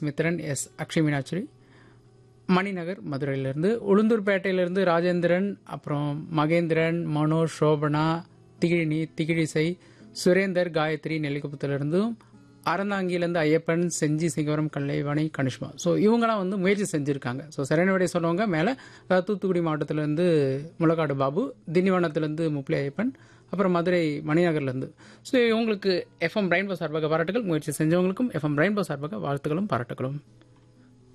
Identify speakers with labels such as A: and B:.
A: Mithran S Akshay Meenakshi Maninagar மதுரையிலிருந்து உளுந்தூர்பேட்டையிலிருந்து ராஜேந்திரன் அப்புறம் மகேந்திரன் மனோஜ் சோபனா திகிழினி திகிழிசை சுரேந்தர் காயத்ரி நெல்லிக்குப்பத்திலிருந்தும் அறந்தாங்கியிலேருந்து ஐயப்பன் செஞ்சி சிங்கவரம் கல்லைவாணி கனிஷ்மா ஸோ இவங்களாம் வந்து முயற்சி செஞ்சுருக்காங்க ஸோ சரியான விடை சொன்னவங்க மேலே அஹ், தூத்துக்குடி மாவட்டத்திலேருந்து முளக்காடு பாபு திண்டிவனத்திலேருந்து முப்ளி ஐயப்பன் அப்புறம் மதுரை மணிநகர்லேருந்து ஸோ இவங்களுக்கு எஃப்எம் ரெயின்போ சார்பாக பாராட்டுகள் முயற்சி செஞ்சவங்களுக்கும் எஃப்எம் ரெயின்போ சார்பாக வாழ்த்துக்களும் பாராட்டுகளும்